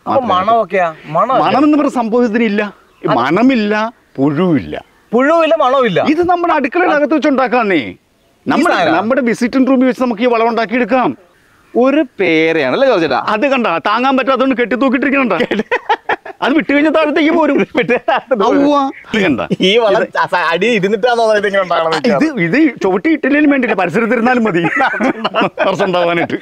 അപ്പൊ മണമൊക്കെയാ മണം മണം എന്ന് പറഞ്ഞ സംഭവം ഇതിനില്ല ഈ മണമില്ല പുഴുവില്ല പുഴുവില്ല മണമില്ല ഇത് നമ്മുടെ അടുക്കളയിനകത്ത് വെച്ച് ഉണ്ടാക്കാന്നേ നമ്മുടെ സാധനം? നമ്മുടെ വിസിറ്റിംഗ് റൂമിൽ വെച്ച് നമുക്ക് ഈ വളം ഉണ്ടാക്കി എടുക്കാം ഒരു പേരയാണ് അല്ലേ ജോർജേട്ടാ അത് കണ്ട താങ്ങാൻ പറ്റാത്തതുകൊണ്ട് കെട്ടി തൂക്കിട്ടിരിക്കണണ്ട അത് വിട്ടു കഴിഞ്ഞ താഴത്തേക്ക് പോരും ഔവ്വ. ഇത് കണ്ട ഈ വളം അസ- അടി ഇരുന്നിട്ടാണോ ഇതിങ്ങനെ ഉണ്ടാകണം ഇത് ഇത് ചുവട്ടി ഇട്ടില്ലേലും വേണ്ടില്ല പരിസരത്തിരുന്നാലും മതി കുറച്ചുണ്ടാവാനായിട്ട്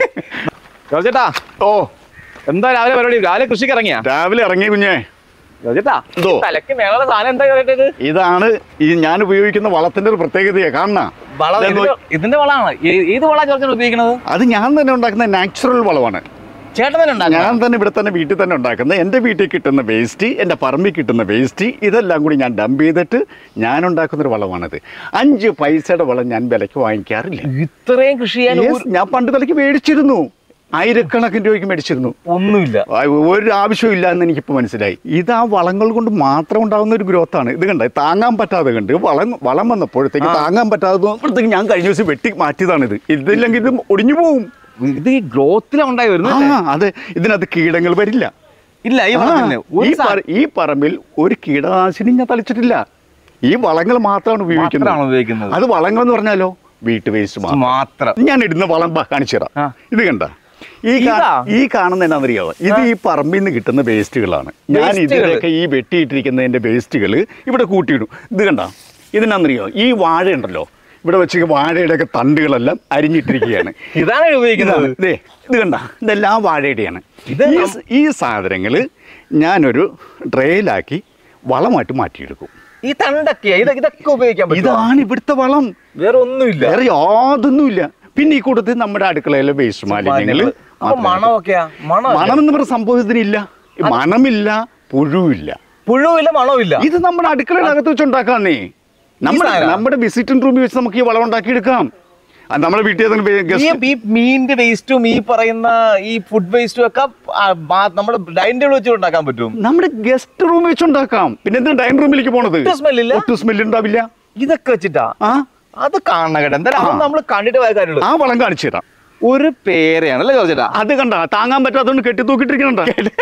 ജോർജേട്ടാ ഓ എന്താ രാവിലെ പരിപാടി രാവിലെ കൃഷിക്ക് ഇറങ്ങിയാ രാവിലെ ഇറങ്ങിയ കുഞ്ഞേ ജോർജേട്ടാ എന്തോ? തലക്ക് മേള സാധനം എന്താ കേട്ടത് ഇതാണ് ഈ ഞാൻ ഉപയോഗിക്കുന്ന വളത്തിന്റെ ഒരു പ്രത്യേകതയാ കാണണ വളം ഇതിന്റെ- ഇതിന്റെ വളമാണ് ഏത് വള ജോർജേട്ടൻ ഉപയോഗിക്കുന്നത് അത് ഞാൻ തന്നെ ഉണ്ടാക്കുന്ന നാച്ചുറൽ വളമാണ് ചേട്ടൻ തന്നെ ഉണ്ടാക്കുന്നത് ഞാൻ തന്നെ ഇവിടെ തന്നെ വീട്ടിൽ തന്നെ ഉണ്ടാക്കുന്ന എൻ്റെ വീട്ടിൽ കിട്ടുന്ന വേസ്റ്റ് എൻ്റെ പറമ്പിൽ കിട്ടുന്ന വേസ്റ്റ് ഇതെല്ലാം കൂടി ഞാൻ ഡംപ് ചെയ്തിട്ട് ഞാൻ ഉണ്ടാക്കുന്ന ഒരു വളമാണിത് അഞ്ച് പൈസയുടെ വളം ഞാൻ വിലയ്ക്ക് വാങ്ങിക്കാറില്ല ഇത്രയും കൃഷി ചെയ്യാൻ Yes, ഞാൻ പണ്ട് വിലയ്ക്ക് മേടിച്ചിരുന്നു ആയിരക്കണക്കിന് രൂപയ്ക്ക് മേടിച്ചിരുന്നു ഒന്നുമില്ല ആ, ഒരു ആവശ്യമില്ല എന്ന് എനിക്കിപ്പോൾ മനസ്സിലായി ഇത് ആ വളങ്ങൾ കൊണ്ട് മാത്രം ഉണ്ടാകുന്ന ഒരു ഗ്രോത്ത് ആണ് ഇത് കണ്ട താങ്ങാൻ പറ്റാതെ കണ്ട് വളം വളം വന്നപ്പോഴത്തേക്ക് താങ്ങാൻ പറ്റാതെ തോന്നുമ്പോഴത്തേക്ക് ഞാൻ കഴിഞ്ഞ ദിവസം വെട്ടി മാറ്റിയതാണിത് ഇതില്ലെങ്കിൽ ഇത് ഒടിഞ്ഞു പോവും ഇത് ഈ ഗ്രോത്തിലാണ് ഉണ്ടായി ആ വരുന്നത് അതെ ഇതിനകത്ത് കീടങ്ങൾ വരില്ല ഇല്ല ഈ ആ, വളത്തിന് ഈ പറ- ഈ പറമ്പിൽ ഒരു കീടനാശിനി ഞാൻ തളിച്ചിട്ടില്ല ഈ വളങ്ങൾ മാത്രമാണ് മാത്രമാണ് ഉപയോഗിക്കുന്നത് ഉപയോഗിക്കുന്നത് അത് വളങ്ങൾ എന്ന് പറഞ്ഞാലോ വീട്ട് വേസ്റ്റ് മാത്രം മാത്രം ഞാൻ ഇടുന്ന വളം കാണിച്ചു തരാം ആ. ഇത് കണ്ട ഈ കാ- ഇതാ? ഈ കാണുന്ന എന്നാന്നറിയാവോ ഇത് ഈ പറമ്പിൽ നിന്ന് കിട്ടുന്ന വേസ്റ്റുകളാണ് ഞാൻ വേസ്റ്റുകള്? ഇതിലൊക്കെ ഈ വെട്ടിയിട്ടിരിക്കുന്നതിന്റെ വേസ്റ്റുകൾ ഇവിടെ കൂട്ടിയിടും ഇത് കണ്ട ഇതിനാന്നറിയോ ഈ വാഴ ഉണ്ടല്ലോ ഇവിടെ വെച്ച് വാഴയുടെ ഒക്കെ തണ്ടുകളെല്ലാം അരിഞ്ഞിട്ടിരിക്കുകയാണ് ഇതാണ് ഉപയോഗിക്കുന്നത് ഇതാണ് ദേ ഇത് കണ്ട ഇതെല്ലാം വാഴയുടെയാണ് ഇത് ഈ നം- സ- ഈ സാധനങ്ങൾ ഞാനൊരു ട്രേയിലാക്കി വളമായിട്ട് മാറ്റിയെടുക്കും ഈ തണ്ടൊക്കെ ഇത് ഇതൊക്കെ ഉപയോഗിക്കാൻ പറ്റും ഇതാണ് ഇവിടുത്തെ വളം വേറെ ഒന്നുമില്ല വേറെ യാതൊന്നുമില്ല പിന്നെ ഈ കൂട്ടത്തിൽ നമ്മുടെ അടുക്കളയിലെ വേസ്റ്റ് മാലിന്യങ്ങൾ അപ്പൊ മണമൊക്കെയാ മണം മണം എന്ന് പറഞ്ഞ സംഭവം ഇതിനില്ല ഈ മണമില്ല പുഴുവില്ല പുഴുവില്ല മണമില്ല ഇത് നമ്മുടെ അടുക്കളയിനകത്ത് വെച്ച് ഉണ്ടാക്കാന്നേ നമ്മുടെ സാധനം? നമ്മുടെ വിസിറ്റിംഗ് റൂമിൽ വെച്ച് നമുക്ക് ഈ വളം ഉണ്ടാക്കി എടുക്കാം അത് നമ്മുടെ വീട്ടിൽ ഈ ഗസ്റ്റ് ഈ മീനിന്റെ വേസ്റ്റും ഈ പറയുന്ന ഈ ഫുഡ് വേസ്റ്റും ഒക്കെ ആ, ബാ- നമ്മുടെ ഡൈനിങ് ടേബിൾ വെച്ച് ഉണ്ടാക്കാൻ പറ്റും നമ്മുടെ ഗസ്റ്റ് റൂമിൽ വെച്ച് ഉണ്ടാക്കാം പിന്നെ എന്തിനാ ഡൈനിങ് റൂമിലേക്ക് പോണത് ഒട്ടും smell ഇല്ല? ഒട്ടും സ്മെല് ഉണ്ടാവില്ല ഇതൊക്കെ വെച്ചിട്ടാ ആ അത് കാണണം കേട്ടോ എന്തായാലും അത് നമ്മൾ കണ്ടിട്ട് പോയ കാര്യമുള്ളൂ ആ വളം കാണിച്ചു തരാം ഒരു പേരയാണ് അല്ലേ ചോദിച്ചേട്ടാ അത് കണ്ട താങ്ങാൻ പറ്റാത്തതുകൊണ്ട് കെട്ടി തൂക്കിട്ടിരിക്കണണ്ട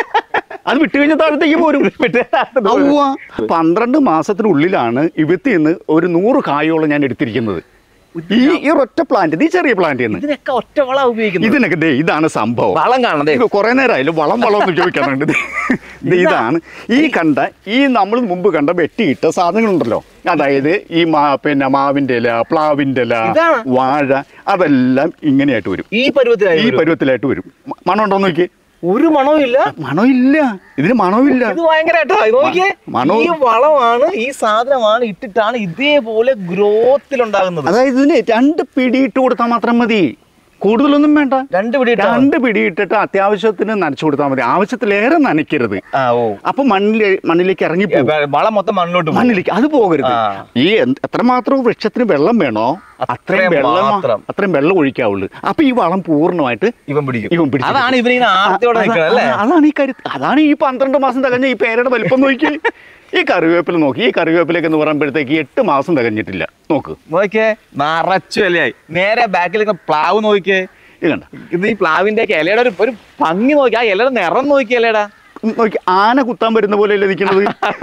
അത് വിട്ടു കഴിഞ്ഞ താഴത്തേക്ക് പോരും ഔവ്വ. പന്ത്രണ്ട് മാസത്തിനുള്ളിലാണ് ഇവത്തിൽ നിന്ന് ഒരു നൂറ് കായോളം ഞാൻ എടുത്തിരിക്കുന്നത് ഈ ഈ ഒറ്റ പ്ലാന്റ് ഈ ചെറിയ പ്ലാന്റ് എന്ന് ഇതിനൊക്കെ ഒറ്റ വള ഉപയോഗിക്കുന്നത് ഇതിനൊക്കെ ദേ ഇതാണ് സംഭവം വളം കാണണം ദേ. ഇത് കുറെ നേരമായാലും വളം വളം എന്ന് ചോദിക്കാറുണ്ട് ഇത് ഇത് ഇതാണ് ഈ കണ്ട ഈ നമ്മൾ മുമ്പ് കണ്ട വെട്ടിയിട്ട സാധനങ്ങളുണ്ടല്ലോ അതായത് ഈ മാ പിന്നെ മാവിന്റെ ഇല പ്ലാവിന്റെ ഇല ഇതാണ്. വാഴ അതെല്ലാം ഇങ്ങനെയായിട്ട് വരും ഈ പരുവത്തിലായി ഈ വരും. പരുവത്തിലായിട്ട് വരും മ- മണം ഉണ്ടോ നോക്കി ഒരു മണവും ഇല്ല മണമില്ല ഇതിന് മണമില്ല ഇത് ഭയങ്കരമായിട്ടോ നോക്കിയേ മണവും- ഈ വളമാണ് ഈ സാധനമാണ് ഇട്ടിട്ടാണ് ഇതേപോലെ ഗ്രോത്തിൽ ഉണ്ടാകുന്നത് അതായത് ഇതിന് രണ്ട് പിടി ഇട്ട് കൊടുത്താൽ മാത്രം മതി കൂടുതലൊന്നും വേണ്ട രണ്ട് പിടി ഇട്ടാ മതി. രണ്ട് പിടി ഇട്ടിട്ട് അത്യാവശ്യത്തിന് നനച്ചു കൊടുത്താൽ മതി ആവശ്യത്തിലേറെ നനയ്ക്കരുത് ആ ഓ അപ്പൊ മണ്ണിൽ മണ്ണിലേക്ക് ഇറങ്ങി പോകും ഏ, വളം മൊത്തം മണ്ണിലോട്ട് പോകും. മണ്ണിലേക്ക് അത് പോകരുത് ആ. ഈ എന്ത്- എത്രമാത്രം വൃക്ഷത്തിന് വെള്ളം വേണോ അത്രയും അത്രയും വെള്ളം മാത്രം. അത്രയും വെള്ളം ഒഴിക്കാവുള്ളൂ അപ്പൊ ഈ വളം പൂർണ്ണമായിട്ട് ഇവൻ പിടിക്കും ഇവൻ പിടിക്കും. അതാണ് ഇവനിങ്ങനെ ആർത്തിയോടെ അതാ- നിൽക്കുന്നത് അല്ലേ അതാണ് ഈ കാര്യത്തിൽ അതാണ് ഈ പന്ത്രണ്ട് മാസം തികഞ്ഞ ഈ പേരുടെ വലിപ്പം നോക്കി ഈ കറിവേപ്പില നോക്കി ഈ കറിവേപ്പിലേക്ക് എന്ന് പറയുമ്പോഴത്തേക്ക് എട്ട് മാസം തികഞ്ഞിട്ടില്ല നോക്ക് നോക്കിയേ നിറച്ചു ഇലയായി നേരെ ബാക്കിലേക്ക് പ്ലാവ് നോക്കിയേ ഇത് കണ്ട ഇത് ഈ പ്ലാവിന്റെ ഒക്കെ ഇലയുടെ ഒരു ഒരു ഭംഗി നോക്കി ആ ഇലയുടെ നിറം നോക്കി ഇലയുടെ നോക്കി ആന കുത്താൻ വരുന്ന പോലെ അല്ലേ നിൽക്കുന്നത്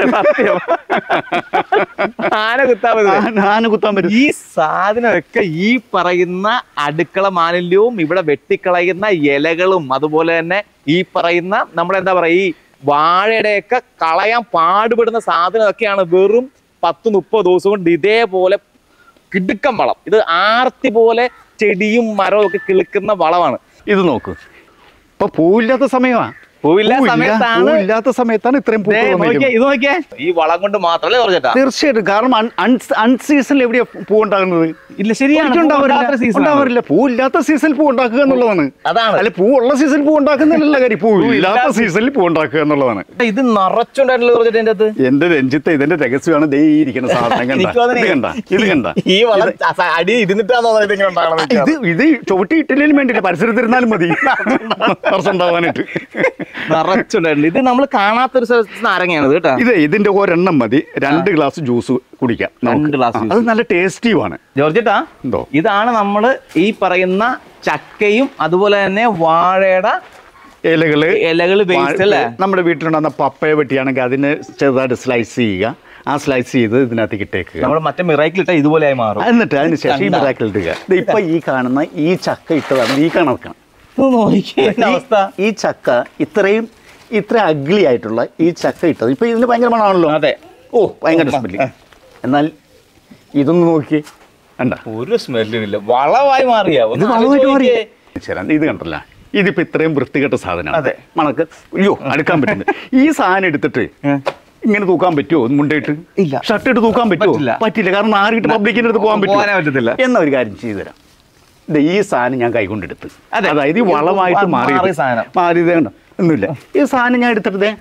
ആന കുത്താൻ പറ്റുന്നത് ആന- ആന കുത്താൻ വരും ഈ സാധനമൊക്കെ ഈ പറയുന്ന അടുക്കള മാലിന്യവും ഇവിടെ വെട്ടിക്കളയുന്ന ഇലകളും അതുപോലെ തന്നെ ഈ പറയുന്ന നമ്മളെന്താ പറയാ ഈ വാഴയുടെയൊക്കെ കളയാൻ പാടുപെടുന്ന സാധനമൊക്കെയാണ് വെറും പത്ത് മുപ്പത് ദിവസം കൊണ്ട് ഇതേപോലെ കിടുക്കം വളം ഇത് ആർത്തി പോലെ ചെടിയും മരവും ഒക്കെ കിളുക്കുന്ന വളമാണ് ഇത് നോക്ക് ഇപ്പൊ പൂവില്ലാത്ത സമയമാ പൂവില്ലാത്ത പൂവില്ല- സമയത്താണ് പൂവില്ലാത്ത സമയത്താണ് ഇത്രയും ദേ, പൂക്കൾ നോക്കിയേ, വന്നിരിക്കുന്നത് ഇത് നോക്കിയേ ഈ വളം കൊണ്ട് മാത്രമല്ലേ പറഞ്ഞേട്ടാ തീർച്ചയായിട്ടും കാരണം അൺസീസണിൽ എവിടെയാ പൂ ഉണ്ടാകുന്നത് ഇല്ല ശരിയാണ് ഒരിക്കലും ഉണ്ടാവാറില്ല പൂവില്ലാത്ത season ആണ്. ഉണ്ടാവാറില്ല പൂ ഇല്ലാത്ത സീസണിൽ പൂ ഉണ്ടാക്കുക എന്നുള്ളതാണ് അതാണ്. അല്ല പൂ ഉള്ള സീസണിൽ പൂ ഉണ്ടാക്കുന്നതല്ല കാര്യം പൂ ഇല്ലാത്ത സീസണിൽ പൂ ഉണ്ടാക്കുക എന്നുള്ളതാണ് ഇത് നിറച്ചുണ്ടായിട്ടുള്ള പറഞ്ഞിട്ട് അതിന്റെ അകത്ത് എന്റെ രഞ്ജിത്ത് ഇതിന്റെ രഹസ്യമാണ് ദേ ഈ ഇരിക്കുന്ന സാധനം കണ്ട എനിക്ക് തോന്നുന്നു ഇത് കണ്ട ഇത് കണ്ട ഈ വളം അസ- അടി ഇരുന്നിട്ടാണോ ഇതിങ്ങനെ ഉണ്ടാകണം ഇത് ഇത് ചുവട്ടി ഇട്ടില്ലേലും വേണ്ടില്ല പരിസരത്തിരുന്നാലും മതി കുറച്ചുണ്ടാവാനായിട്ട് നിറച്ചുണ്ടായിട്ടുണ്ട് ഇത് നമ്മൾ കാണാത്തൊരു സ്ഥലത്ത് നാരങ്ങയാണ് ഇത് കേട്ടോ ഇത് ഇതിന്റെ ഒരെണ്ണം മതി രണ്ട് ഗ്ലാസ് ജ്യൂസ് കുടിക്കാം നമുക്ക്. രണ്ട് glass ആ, juice. അത് നല്ല ടേസ്റ്റിയുമാണ് ജോർജേട്ടാ എന്തോ ഇതാണ് നമ്മൾ ഈ പറയുന്ന ചക്കയും അതുപോലെ തന്നെ വാഴയുടെ ഇലകള് ഇലകള് വേസ്റ്റ് അല്ലേ നമ്മുടെ വീട്ടിലുണ്ടാകുന്ന പപ്പയ വെട്ടിയാണെങ്കിൽ അതിനെ ചെറുതായിട്ട് സ്ലൈസ് ചെയ്യുക ആ സ്ലൈസ് ചെയ്ത് ഇതിനകത്തേക്ക് ഇട്ടേക്കുക നമ്മൾ മറ്റേ മിറൈക്കിൽ ഇട്ടാൽ ഇതുപോലെ ആയി മാറും എന്നിട്ട് അതിന് ശേഷം ഈ മിറാക്കിൾ ഇടുക ഇത് ഇപ്പൊ ഈ കാണുന്ന ഈ ചക്ക ഇട്ടതാണ് ഈ കണക്കാണ് ഇത് നോക്കിയേ ഇതിന്റെ അവസ്ഥ ഈ ചക്ക ഇത്രയും ഇത്ര അഗ്ലി ആയിട്ടുള്ള ഈ ചക്ക ഇട്ടത് ഇപ്പൊ ഇതിന് ഭയങ്കര മണമാണല്ലോ അതെ ഓ ഭയങ്കര സ്മെല്ല് എന്നാൽ ഇതൊന്ന് നോക്കി കണ്ട ഒരു സ്മെല്ലും ഇല്ല വളമായി മാറിയാ ഇത് ഒന്ന് വളമായിട്ട് മാറി ആലോചിച്ച് ശരി ഇത് കണ്ടല്ല ഇതിപ്പോ ഇത്രയും വൃത്തികെട്ട സാധനമാണ് അതെ. മണക്ക് അയ്യോ അടുക്കാൻ പറ്റുന്നത് ഈ സാധനം എടുത്തിട്ട് ഏ. ഇങ്ങനെ തൂക്കാൻ പറ്റുമോ മുണ്ടയിട്ട് ഇല്ല. ഷർട്ട് ഇട്ട് തൂക്കാൻ പറ്റുമോ പറ്റില്ല. പറ്റില്ല കാരണം ആറിട്ട് പബ്ലിക്കിന്റെ അടുത്ത് പോകാൻ പോകാനേ പറ്റത്തില്ല. എന്ന ഒരു കാര്യം ചെയ്തു തരാം ദേ ഈ സാധനം ഞാൻ കൈകൊണ്ടെടുത്ത് അതെ. അതായത് ഈ ഈ വളമായിട്ട് മാറിയ മാറി സാധനം. മാറിയത് കണ്ടോ ഒന്നുമില്ല ഈ സാധനം ഞാൻ എടുത്തിട്ട് ദേ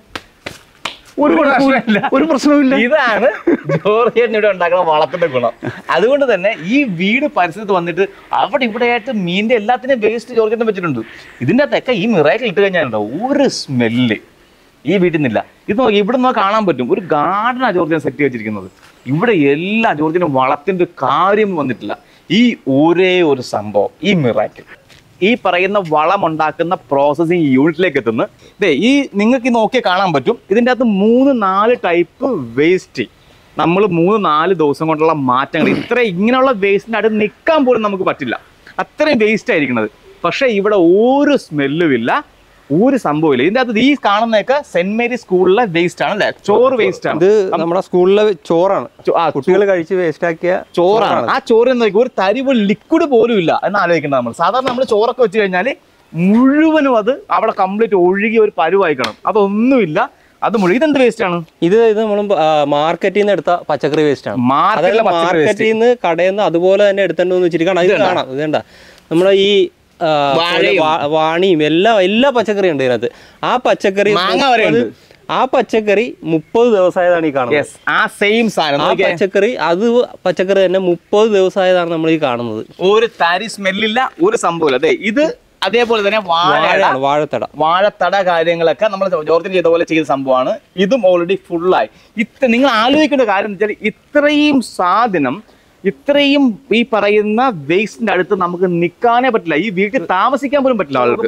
ഒരു ഒരു കുഴപ്പമില്ല പ്രശ്നമില്ല. ഒരു പ്രശ്നവുമില്ല ഇതാണ് ജോർജിയൻ ഇവിടെ ഉണ്ടാക്കുന്ന വളത്തിന്റെ ഗുണം അതുകൊണ്ട് തന്നെ ഈ വീട് പരിസരത്ത് വന്നിട്ട് അവിടെ ഇവിടെ ആയിട്ട് മീനിന്റെ എല്ലാത്തിനും വേസ്റ്റ് ജോർജിയൻ വെച്ചിട്ടുണ്ട് ഇതിന്റെ അകത്തൊക്കെ ഈ മിറാക്കിൽ ഇട്ട് കഴിഞ്ഞാലുണ്ടോ ഒരു സ്മെല്ല് ഈ വീട്ടിൽ നിന്നില്ല ഇത് നോക്കി ഇവിടെ നിന്ന് കാണാൻ പറ്റും ഒരു ഗാർഡനാണ് ജോർജിയൻ സെറ്റ് വെച്ചിരിക്കുന്നത് ഇവിടെ എല്ലാ ജോർജിനും വളത്തിന്റെ ഒരു കാര്യം വന്നിട്ടില്ല ഈ ഒരേ ഒരു സംഭവം ഈ മിറാക്കിൽ ഈ പറയുന്ന വളം ഉണ്ടാക്കുന്ന പ്രോസസ്സിങ് യൂണിറ്റിലേക്ക് എത്തുന്നു ദേ ഈ നിങ്ങൾക്ക് ഈ നോക്കിയാൽ കാണാൻ പറ്റും ഇതിൻ്റെ അകത്ത് മൂന്ന് നാല് ടൈപ്പ് വേസ്റ്റ് നമ്മൾ മൂന്ന് നാല് ദിവസം കൊണ്ടുള്ള മാറ്റങ്ങൾ ഇത്ര ഇങ്ങനെയുള്ള വേസ്റ്റിൻ്റെ അടുത്ത് നിൽക്കാൻ പോലും നമുക്ക് പറ്റില്ല അത്രയും വേസ്റ്റ് ആയിരിക്കുന്നത് പക്ഷേ ഇവിടെ ഒരു സ്മെല്ലും ഇല്ല ഒരു സംഭവമില്ല ഇതിൻ്റെ അകത്ത് ഈ കാണുന്നതൊക്കെ സെന്റ് മേരി സ്കൂളിലെ വേസ്റ്റ് ആണ് അല്ലേ ചോറ് വേസ്റ്റ് ആണ് ഇത് നമ്മുടെ സ്കൂളിലെ ചോറാണ് ചോ- ആ, കുട്ടികൾ കഴിച്ച് വേസ്റ്റ് ആക്കിയ ചോറാണ് ആ ചോറ് നോക്കി ഒരു തരിവ് ലിക്വിഡ് പോലും ഇല്ല എന്ന് ആലോചിക്കണം നമ്മൾ സാധാരണ നമ്മൾ ചോറൊക്കെ വെച്ച് കഴിഞ്ഞാൽ മുഴുവനും അത് അവിടെ കംപ്ലീറ്റ് ഒഴുകി ഒരു പരുവായിക്കണം അതൊന്നുമില്ല അത് മുഴുവൻ ഇതെന്ത് വേസ്റ്റ് ആണ് ഇത് ഇത് നമ്മൾ മാർക്കറ്റിൽ നിന്ന് എടുത്ത പച്ചക്കറി വേസ്റ്റ് ആണ് മാർക്കറ്റിലെ അതായത് പച്ചക്കറി waste. മാർക്കറ്റിൽ നിന്ന് കടയിൽ നിന്ന് അതുപോലെ തന്നെ എടുത്തോണ്ട് വെച്ചിരിക്കണം ഇത് കാണാം ഇത് കണ്ട നമ്മുടെ ഈ ആ, വാഴയും. വാ- വാണിയും എല്ലാം എല്ലാ പച്ചക്കറിയും ഉണ്ട് ഇതിനകത്ത് ആ പച്ചക്കറി മാങ്ങ വരെ ഉണ്ട്. ആ പച്ചക്കറി മുപ്പത് ദിവസമായതാണ് ഈ കാണുന്നത് യെസ് ആ സെയിം സാധനം ആ നോക്കിയേ. പച്ചക്കറി അത് പച്ചക്കറി തന്നെ മുപ്പത് ദിവസമായതാണ് നമ്മൾ ഈ കാണുന്നത് ഒരു തരി സ്മെല്ലില്ല ഒരു സംഭവമില്ല അതെ ഇത് അതേപോലെ തന്നെ വാഴ വാഴയാണ് വാഴത്തട വാഴത്തട കാര്യങ്ങളൊക്കെ നമ്മൾ ജോർജിൻ ചെയ്ത പോലെ ചെയ്ത സംഭവമാണ് ഇതും ഓൾറെഡി ഫുള്ളായി ഇത്ര നിങ്ങൾ ആലോചിക്കേണ്ട കാര്യം എന്ന് വെച്ചാൽ ഇത്രയും സാധനം ഇത്രയും ഈ പറയുന്ന വേസ്റ്റിന്റെ അടുത്ത് നമുക്ക് നിൽക്കാനേ പറ്റില്ല ഈ വീട്ടിൽ താമസിക്കാൻ പോലും പറ്റില്ല ആൾക്ക്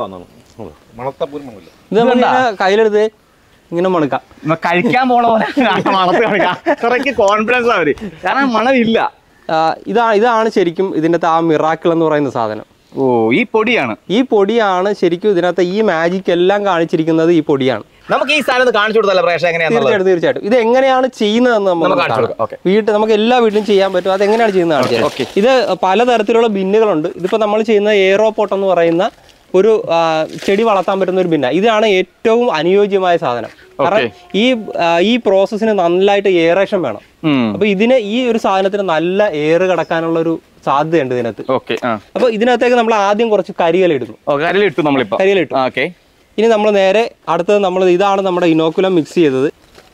ഇത് നമ്മൾ ഇങ്ങനെ കയ്യിലെടുത്ത് ഇങ്ങനെ മണക്കാം നമ്മ കഴിക്കാൻ പോണ പോലെ മണത്ത് കാണിക്കാം അത്രയ്ക്ക് കോൺഫിഡൻസ് അവര് കാരണം മണമില്ല ആ, ഇതാ ഇതാണ് ശരിക്കും ഇതിൻ്റെ ആ മിറാക്കിൾ എന്ന് പറയുന്ന സാധനം ഓ ഈ പൊടിയാണ് ഈ പൊടിയാണ് ശരിക്കും ഇതിനകത്ത് ഈ മാജിക് എല്ലാം കാണിച്ചിരിക്കുന്നത് ഈ പൊടിയാണ് നമുക്ക് ഈ സാധനം ഒന്ന് കാണിച്ചു കൊടുത്തല്ലോ പ്രേക്ഷകൻ എങ്ങനെയാണെന്നുള്ളത് തീർച്ചയായിട്ടും തീർച്ചയായിട്ടും ഇത് എങ്ങനെയാണ് ചെയ്യുന്നതെന്ന് നമുക്ക് നമുക്ക് കാണിച്ചു കാണാം. കൊടുക്കാം. ഓക്കേ. വീട്ടിൽ നമുക്ക് എല്ലാ വീട്ടിലും ചെയ്യാൻ പറ്റും അത് എങ്ങനെയാണ് ചെയ്യുന്നത് കാണിച്ചു തരാം. ഓക്കേ. ഇത് പലതരത്തിലുള്ള ബിന്നുകളുണ്ട് ഇതിപ്പോൾ നമ്മൾ ചെയ്യുന്ന എയറോപോട്ട് എന്ന് പറയുന്ന ഒരു ആ, ചെടി വളർത്താൻ പറ്റുന്ന ഒരു ബിന്ന ഇതാണ് ഏറ്റവും അനുയോജ്യമായ സാധനം കാരണം ഈ ആ, ഈ പ്രോസസ്സിന് നന്നായിട്ട് എയറേഷൻ വേണം ഉം. അപ്പൊ ഇതിന് ഈ ഒരു സാധനത്തിന് നല്ല എയർ കിടക്കാനുള്ള ഒരു സാധ്യതയുണ്ട് ഇതിനകത്ത് ഓക്കെ ആ അപ്പൊ ഇതിനകത്തേക്ക് നമ്മൾ ആദ്യം കുറച്ച് കരിയില ഇടുന്നു ഓ കരിയില ഇട്ടു നമ്മളിപ്പോ കരിയില ഇട്ടു ഓക്കെ ഇനി നമ്മൾ നേരെ അടുത്തത് നമ്മൾ ഇതാണ് നമ്മുടെ ഇനോക്കുലം മിക്സ് ചെയ്തത്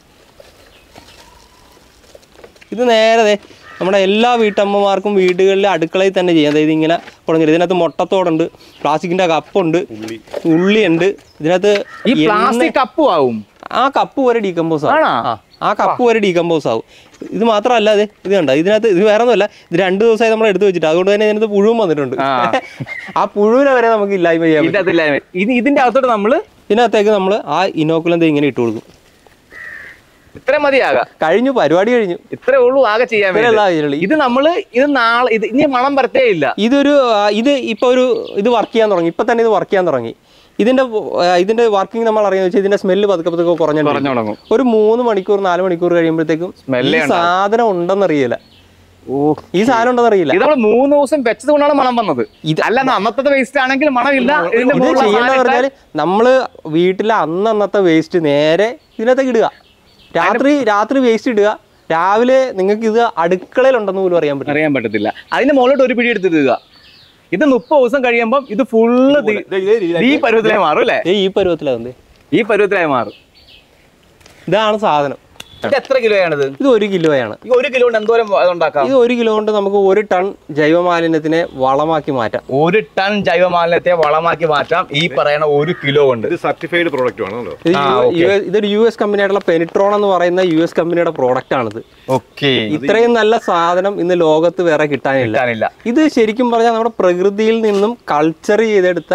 ഇത് നേരെ ദേ നമ്മുടെ എല്ലാ വീട്ടമ്മമാർക്കും വീടുകളിലെ അടുക്കളയിൽ തന്നെ ചെയ്യാം അതായത് ഇങ്ങനെ കുറഞ്ഞിട്ട് ഇതിനകത്ത് മുട്ടത്തോടുണ്ട് പ്ലാസ്റ്റിക്കിന്റെ കപ്പുണ്ട് ഉള്ളിയുണ്ട് ഇതിനകത്ത് ഈ പ്ലാസ്റ്റിക് കപ്പും ആവും ആ കപ്പ് വരെ ഡീകമ്പോസ് ആവും ആണോ? ആ, ആ കപ്പ് വരെ ഡീകമ്പോസ് ആവും ഇത് മാത്രമല്ല അതെ ഇത് കണ്ട ഇതിനകത്ത് ഇത് വേറെ ഒന്നുമല്ല ഇത് രണ്ട് ദിവസമായി നമ്മൾ എടുത്തു വെച്ചിട്ട് അതുകൊണ്ട് തന്നെ ഇതിനകത്ത് പുഴുവും വന്നിട്ടുണ്ട് ആ. ആ പുഴുവിനെ വരെ നമുക്ക് ഇല്ലായ്മ ചെയ്യാൻ പറ്റും ഇതിന്റെ അകത്തില്ല ഇനി ഇതിന്റെ അകത്തോട്ട് നമ്മള് ഇതിനകത്തേക്ക് നമ്മൾ ആ ഇനോക്കുലം ദേ ഇങ്ങനെ ഇട്ട് കൊടുക്കും ഇത്ര മതിയാകാം കഴിഞ്ഞു പരിപാടി കഴിഞ്ഞു ഇത്രേ ഉള്ളൂ ആകെ ചെയ്യാൻ ഇത്രയേ വേണ്ടി ഉള്ളൂ ഇതിനുള്ളിൽ. ഇത് നമ്മള് ഇത് നാളെ ഇത് ഇനി മണം വരത്തേ ഇല്ല ഇതൊരു ആ, ഇത് ഇപ്പൊ ഒരു ഇത് വർക്ക് ചെയ്യാൻ തുടങ്ങി ഇപ്പൊ തന്നെ ഇത് വർക്ക് ചെയ്യാൻ തുടങ്ങി ഇതിന്റെ ആ, ഇതിന്റെ വർക്കിംഗ് നമ്മൾ അറിയാന്ന് വെച്ചാൽ ഇതിന്റെ സ്മെല്ല് പതുക്കെ പതുക്കെ കുറഞ്ഞു കുറഞ്ഞു തുടങ്ങും ഒരു മൂന്ന് മണിക്കൂർ നാല് മണിക്കൂർ കഴിയുമ്പോഴത്തേക്കും Smell ഈ ഏ ഉണ്ടാവും. സാധനം ഉണ്ടെന്നറിയില്ല ഓ ഈ സാധനം ഉണ്ടെന്നറിയില്ല ഇത് നമ്മൾ മൂന്ന് ദിവസം വെച്ചത് കൊണ്ടാണ് മണം വന്നത് അല്ല അന്നത്തെ വേസ്റ്റ് ആണെങ്കിൽ മണമില്ല ഇതിന്റെ ഇത് മുകളിലുള്ള ചെയ്യേണ്ടതെന്ന് സാധനം പറഞ്ഞാല് നമ്മള് വീട്ടിലെ അന്നന്നത്തെ വേസ്റ്റ് നേരെ ഇതിനകത്തേക്ക് ഇടുക രാത്രി രാത്രി വേസ്റ്റ് ഇടുക രാവിലെ നിങ്ങൾക്ക് ഇത് അടുക്കളയിലുണ്ടെന്ന് പോലും അറിയാൻ പറ്റും അറിയാൻ പറ്റത്തില്ല അതിന്റെ മുകളിലോട്ട് ഒരു പിടി എടുത്തിടുക ഇത് മുപ്പത് ദിവസം കഴിയുമ്പോൾ ഇത് ഫുള്ള് ഈ പരുവത്തിലായി മാറും അല്ലേ ഈ പരുവത്തിലാകുന്നത് ഈ പരുവത്തിലായി മാറും ഇതാണ് സാധനം ഇത് എത്ര കിലോയാണിത് ഇത് ഒരു കിലോയാണ് ഈ ഒരു കിലോ കൊണ്ട് എന്തോരം അതുണ്ടാക്കാം ഇത് ഒരു കിലോ കൊണ്ട് നമുക്ക് ഒരു ടൺ ജൈവമാലിന്യത്തിനെ വളമാക്കി മാറ്റാം ഒരു ടൺ ജൈവമാലിന്യത്തെ വളമാക്കി മാറ്റാം ഈ പറയുന്ന ഒരു കിലോ കൊണ്ട് ഇത് സർട്ടിഫൈഡ് പ്രോഡക്റ്റ് ആണല്ലോ ഇത് ആ, യു- okay. യു- ഇതൊരു യു എസ് കമ്പനിയായിട്ടുള്ള പെനിട്രോൺ എന്ന് പറയുന്ന യു എസ് കമ്പനിയുടെ പ്രോഡക്റ്റ് ആണിത് ഓക്കെ ഇത്രയും നല്ല സാധനം ഇന്ന് ലോകത്ത് വേറെ കിട്ടാനില്ല കിട്ടാനില്ല ഇത് ശരിക്കും പറഞ്ഞാൽ നമ്മുടെ പ്രകൃതിയിൽ നിന്നും കൾച്ചർ ചെയ്തെടുത്ത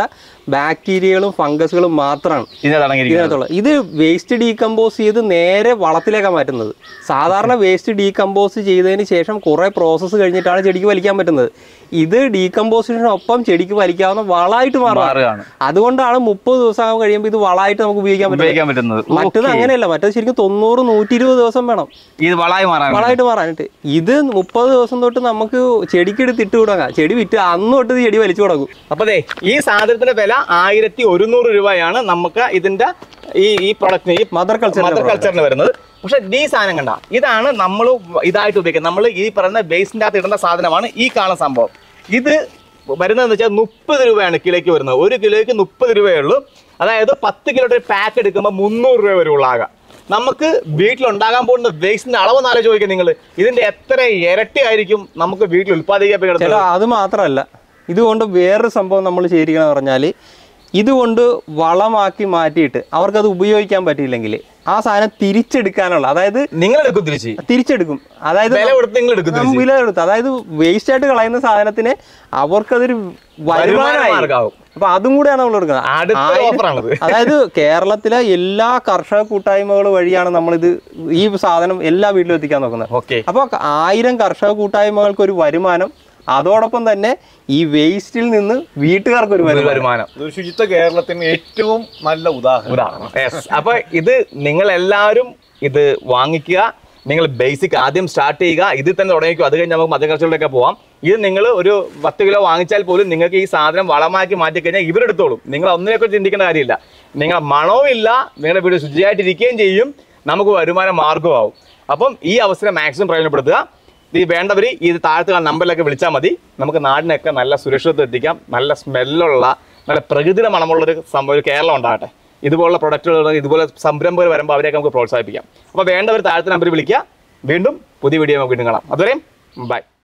ബാക്ടീരിയകളും ഫംഗസുകളും മാത്രമാണ് ഇതിനകത്ത് അടങ്ങിയിരിക്കുന്നത് ഇതിനകത്തുള്ളത് ഇത് വേസ്റ്റ് ഡീകമ്പോസ് ചെയ്ത് നേരെ വളത്തിലേക്കാണ് മാറ്റുന്നത് സാധാരണ വേസ്റ്റ് ഡീകമ്പോസ് ചെയ്തതിന് ശേഷം കുറേ പ്രോസസ്സ് കഴിഞ്ഞിട്ടാണ് ചെടിക്ക് വലിക്കാൻ പറ്റുന്നത് ഇത് ഡീകമ്പോസിഷനൊപ്പം ചെടിക്ക് വലിക്കാവുന്ന വളമായിട്ട് മാറും മാറുകയാണ് അതുകൊണ്ടാണ് മുപ്പത് ദിവസം കഴിയുമ്പോൾ ഇത് വളമായിട്ട് നമുക്ക് ഉപയോഗിക്കാൻ പറ്റുന്നത് ഉപയോഗിക്കാൻ പറ്റുന്നത് മറ്റത് അങ്ങനെയല്ല മറ്റത് ശരിക്കും തൊണ്ണൂറ് നൂറ്റി ഇരുപത് ദിവസം വേണം ഇത് വളായി മാറാൻ വളമായിട്ട് മാറാനായിട്ട് ഇത് മുപ്പത് ദിവസം തൊട്ട് നമുക്ക് ചെടിക്ക് എടുത്ത് ഇട്ട് തുടങ്ങാം ചെടി വിറ്റ് അന്ന് തൊട്ട് ഇത് ചെടി വലിച്ചു തുടങ്ങും അപ്പൊ ദേ ഈ സാധനത്തിന്റെ വില ആയിരത്തി ഒരുന്നൂറ് രൂപയാണ് നമുക്ക് ഇതിന്റെ ഈ ഈ പ്രൊഡക്റ്റിന് ഈ മദർ കൾച്ചർ മദർ കൾച്ചറിന് വരുന്നത് പക്ഷെ ഈ സാധനം കണ്ട ഇതാണ് നമ്മൾ ഇതായിട്ട് ഉപയോഗിക്കുന്നത് നമ്മൾ ഈ പറയുന്ന ബേസിന്റെ അകത്ത് ഇടുന്ന സാധനമാണ് ഈ കാണുന്ന സംഭവം ഇത് വരുന്നതെന്ന് വെച്ചാൽ മുപ്പത് രൂപയാണ് കിലോയ്ക്ക് വരുന്നത് ഒരു കിലോയ്ക്ക് മുപ്പത് രൂപയേ ഉള്ളൂ അതായത് പത്ത് കിലോയുടെ പാക്ക് എടുക്കുമ്പോൾ മുന്നൂറ് രൂപ വരെ ഉള്ളാകാം നമുക്ക് വീട്ടിലുണ്ടാകാൻ പോകുന്ന വേസ്റ്റിന്റെ അളവ് നാളെ ചോദിക്കും നിങ്ങൾ ഇതിന്റെ എത്ര ഇരട്ടി ആയിരിക്കും നമുക്ക് വീട്ടിൽ ചില ഉത്പാദിക്കപ്പെടുന്നത് അത് മാത്രമല്ല ഇതുകൊണ്ട് വേറൊരു സംഭവം നമ്മൾ ചെയ്തിരിക്കണം പറഞ്ഞാൽ ഇതുകൊണ്ട് വളമാക്കി മാറ്റിയിട്ട് അവർക്കത് ഉപയോഗിക്കാൻ പറ്റിയില്ലെങ്കിൽ ആ സാധനം തിരിച്ചെടുക്കാനുള്ള അതായത് നിങ്ങൾ എടുക്കും തിരിച്ച് തിരിച്ചെടുക്കും അതായത് വില കൊടുത്ത് നിങ്ങൾ എടുക്കും നാം വില കൊടുത്തു അതായത് വേസ്റ്റ് ആയിട്ട് കളയുന്ന സാധനത്തിന് അവർക്കതൊരു വരുമാനമായി മാർഗ്ഗമാവും. അപ്പൊ അതും കൂടെയാണ് നമ്മൾ എടുക്കുന്നത് അടുത്ത ആയിരം- ഓഫറാണത് അതായത് കേരളത്തിലെ എല്ലാ കർഷക കൂട്ടായ്മകൾ വഴിയാണ് നമ്മളിത് ഈ സാധനം എല്ലാ വീട്ടിലും എത്തിക്കാൻ നോക്കുന്നത് ഓക്കെ അപ്പോൾ ആയിരം കർഷക കൂട്ടായ്മകൾക്ക് ഒരു വരുമാനം അതോടൊപ്പം തന്നെ ഈ വേസ്റ്റിൽ നിന്ന് വീട്ടുകാർക്ക് ഒരു വരുമാനം വരുമാനം ഇതൊരു ശുചിത്വ കേരളത്തിന് ഏറ്റവും നല്ല ഉദാഹരണം ഉദാഹരണം Yes. അപ്പൊ ഇത് നിങ്ങൾ എല്ലാവരും ഇത് വാങ്ങിക്കുക നിങ്ങൾ ബേസിക് ആദ്യം സ്റ്റാർട്ട് ചെയ്യുക ഇതിൽ തന്നെ തുടങ്ങിക്കോ അത് കഴിഞ്ഞ് നമുക്ക് മധ്യകർച്ചകളിലൊക്കെ പോവാം ഇത് നിങ്ങൾ ഒരു പത്ത് കിലോ വാങ്ങിച്ചാൽ പോലും നിങ്ങൾക്ക് ഈ സാധനം വളമാക്കി മാറ്റി കഴിഞ്ഞാൽ ഇവരെടുത്തോളും നിങ്ങൾ ഒന്നിനെക്കുറിച്ച് ചിന്തിക്കേണ്ട കാര്യമില്ല നിങ്ങൾ മണവും ഇല്ല നിങ്ങളുടെ വീട് ശുചിയായിട്ടിരിക്കുകയും ചെയ്യും നമുക്ക് വരുമാന മാർഗമാവും അപ്പം ഈ അവസരം മാക്സിമം പ്രയോജനപ്പെടുത്തുക ഇത് വേണ്ടവർ ഇത് താഴത്ത് കാണുന്ന നമ്പറിലൊക്കെ വിളിച്ചാൽ മതി നമുക്ക് നാടിനൊക്കെ നല്ല സുരക്ഷിതത്വം എത്തിക്കാം നല്ല സ്മെല്ലുള്ള നല്ല പ്രകൃതിയുടെ മണമുള്ളൊരു സംഭവം ഒരു കേരളം ഉണ്ടാകട്ടെ ഇതുപോലുള്ള പ്രൊഡക്റ്റുകൾ ഇതുപോലെ സംരംഭകർ വരുമ്പോൾ അവരെയൊക്കെ നമുക്ക് പ്രോത്സാഹിപ്പിക്കാം അപ്പോൾ വേണ്ടവർ താഴത്തെ നമ്പറിൽ വിളിക്കുക വീണ്ടും പുതിയ വീഡിയോ നമുക്ക് വീണ്ടും കാണാം അതുവരെയും ബൈ